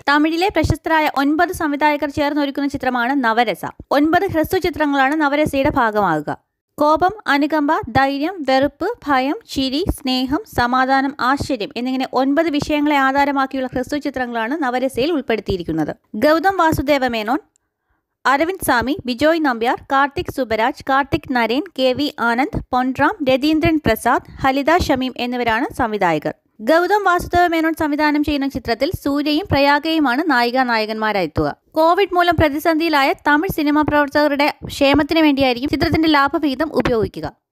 തമിഴിലെ പ്രശസ്തരായ ഒൻപത് സംവിധായകർ ചേർന്നൊരുക്കുന്ന ചിത്രമാണ് നവരസ ഒൻപത് ഹ്രസ്വ ചിത്രങ്ങളാണ് നവരസയുടെ ഭാഗമാകുക കോപം അനുകമ്പ ധൈര്യം വെറുപ്പ് ഭയം ചിരി സ്നേഹം സമാധാനം ആശ്ചര്യം എന്നിങ്ങനെ ഒൻപത് വിഷയങ്ങളെ ആധാരമാക്കിയുള്ള ഹ്രസ്വ ചിത്രങ്ങളാണ് നവരസയിൽ ഉൾപ്പെടുത്തിയിരിക്കുന്നത് ഗൗതം വാസുദേവ മേനോൻ അരവിന്ദ് സ്വാമി ബിജോയ് നമ്പ്യാർ കാർത്തിക് സുബരാജ് കാർത്തിക് നരേൻ കെ വി ആനന്ദ് പൊൻറാം രതീന്ദ്രൻ പ്രസാദ് ഹലിത ഷമീം എന്നിവരാണ് സംവിധായകർ ഗൗതം വാസുദേവ മേനോൻ സംവിധാനം ചെയ്യുന്ന ചിത്രത്തിൽ സൂര്യയും പ്രയാഗയുമാണ് നായികാ നായകന്മാരായെത്തുക കോവിഡ് മൂലം പ്രതിസന്ധിയിലായ തമിഴ് സിനിമാ പ്രവർത്തകരുടെ ക്ഷേമത്തിന് വേണ്ടിയായിരിക്കും ചിത്രത്തിന്റെ ലാഭവിഹിതം ഉപയോഗിക്കുക